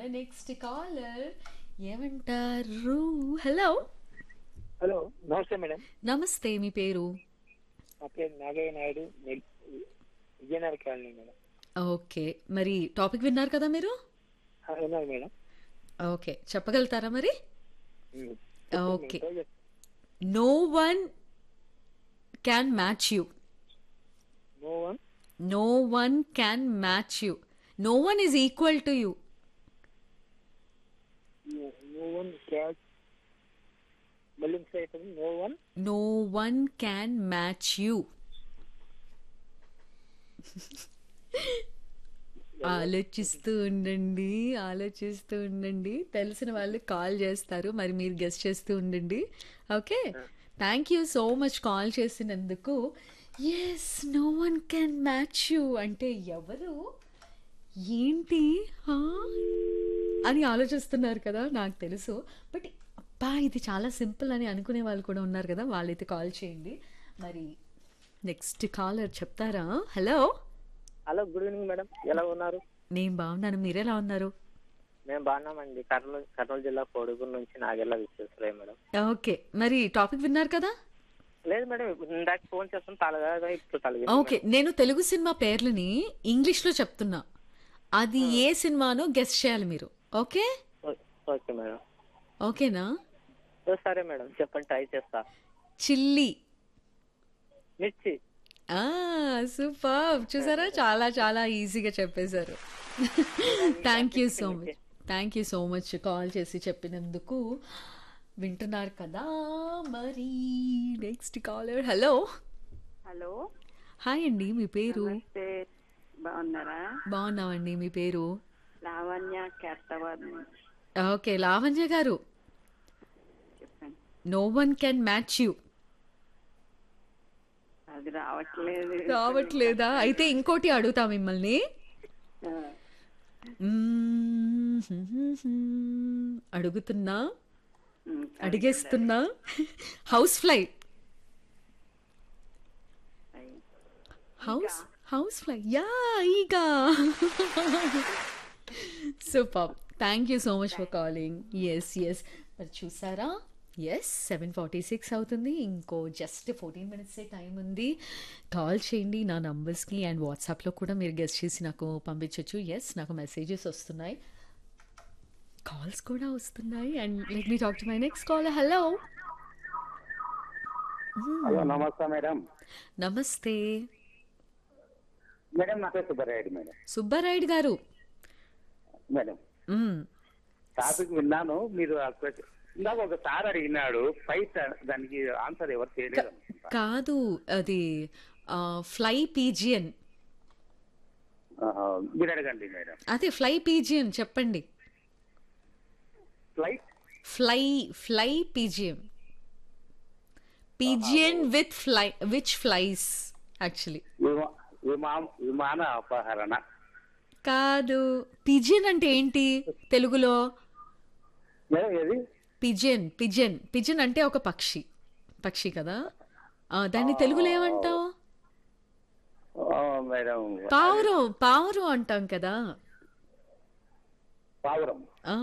Next caller ఏమంటారు hello hello నమస్తే madam నమస్తే మీ పేరు నా పేరు నాగయ్య నాయుడు వి- విజయనగర్ కాలనీ మేడం ఓకే మరి టాపిక్ విన్నారు కదా మీరు ఆ, విన్నారు మేడం ఓకే చెప్పగలుగుతారా మరి ఉమ్. ఓకే చెప్పండి, madam. No one can match you no one no one can match you no one is equal to you no one catch మళ్ళీ ఇంకోసారి చెప్పండి no one no one can match you ఆలోచిస్తూ ఉండండి ఆలోచిస్తూ ఉండండి తెలిసిన వాళ్ళు కాల్ చేస్తారు మరి మీరు గెస్ట్ చేస్తూ ఉండండి okay thank you so much call చేసినందుకు yes no one can match you అంటే ఎవరు ఏంటి హా? అని ఆలోచిస్తున్నారు కదా నాకు తెలుసు బట్ అబ్బా ఇది చాలా సింపుల్ అని అనుకునే వాళ్ళు కూడా ఉన్నారు కదా వాళ్ళైతే కాల్ చేయండి మరి నెక్స్ట్ కాలర్ చెప్తారా hello hello good evening madam ఎలా ఉన్నారు నేను బాగున్నాను మీరెలా ఉన్నారు మేము బాగున్నామండి కర్నూలు కర్నూలు జిల్లా కోడుగురు నుంచి నాగెల్లా విశ్వేశ్వరయ్య మేడం ఓకే మరి టాపిక్ విన్నారు కదా లేదు మేడం ఇప్పుడు ఇందాక ఫోన్ చేస్తాం తలగా ఇప్పుడు తలగా ఓకే నేను తెలుగు సినిమా పేర్లని ఇంగ్లీష్లో చెప్తున్నా అది ఏ సినిమానో గెస్ట్ చేయాలి మీరు ఓకే ఓకే మేడం ఓకేనా ఓ, సరే మేడం చెప్పండి ట్రై చేస్తా చిల్లీ మిర్చి సూపర్ చూసారా చాలా చాలా ఈజీగా చెప్పేశారు thank you so much thank you so much call చేసి చెప్పినందుకు వింటున్నారు కదా మరి next caller hello hello hi అండి మీ పేరు నమస్తే బాగున్నారా బాగున్నామండి మీ పేరు లావణ్య కేర్తవాద్ ఓకే లావణ్య గారు చెప్పండి no one can match you అది రావట్లేదు రావట్లేదా అయితే ఇంకోటి అడుగుతా మిమ్మల్ని ఆ, మ్మ్. అడుగుతున్నా ఉమ్, అడిగేస్తున్నా హౌస్ ఫ్లై సరే. హౌస్ హౌస్ ఫ్లై యా ఈగా super thank you so much for calling yes yes మరి చూసారా ఎస్ సెవెన్ ఫార్టీ సిక్స్ అవుతుంది ఇంకో జస్ట్ ఫోర్టీన్ మినిట్సే టైం ఉంది కాల్ చేయండి నా నంబర్స్కి అండ్ వాట్సాప్లో కూడా మీరు గెస్ట్ చేసి నాకు పంపించవచ్చు ఎస్ నాకు మెసేజెస్ వస్తున్నాయి కాల్స్ కూడా వస్తున్నాయి and let me talk to my next call hello hello నమస్తే మేడం నమస్తే మేడం నా పేరు సుబ్బారాయుడు మేడం సుబ్బారాయుడు గారు మేడం మ్మ్. టాపిక్ విన్నాను మీరు ఆ క్వశ్చన్ ఇందాక ఒక సార్ అడిగినాడు ఫైట్ దానికి ఆన్సర్ ఎవరు చేయలేదు అనుకుంటా. కాదు అది ఫ్లై పీజియన్ ఆహా, మీరు అడగండి మేడం అదే ఫ్లై పీజియన్ చెప్పండి flight fly fly pigeon pigeon with fly which flies actually విమా విమా- విమాన అపహరణ కాదు పిజియన్ అంటే ఏంటి తెలుగులో మేడం ఏది పిజియన్ పిజియన్ పిజియన్ అంటే ఒక పక్షి పక్షి కదా ఆ, దాన్ని తెలుగులో ఏమంటాం ఆ, మేడం పావురం పావురం అంటాం కదా పావురం ఆ,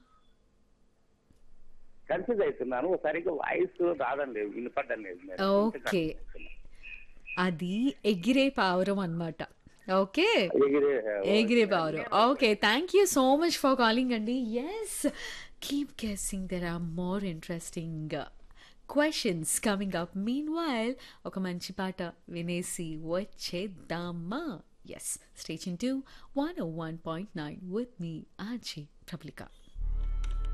కన్ఫ్యూజ్ అవుతున్నాను సరిగ్గా వాయిస్ రావడం లేదు వినపడడం లేదు మేడం ఓకే అది ఎగిరే పావురం అన్నమాట ఓకే ఎగిరే ఎగిరే పావురం okay thank you so much for calling అండి yes keep guessing there are more interesting questions coming up meanwhile ఒక మంచి పాట వినేసి వచ్చేద్దామా yes station to one one point nine with me RJ ప్రబలికా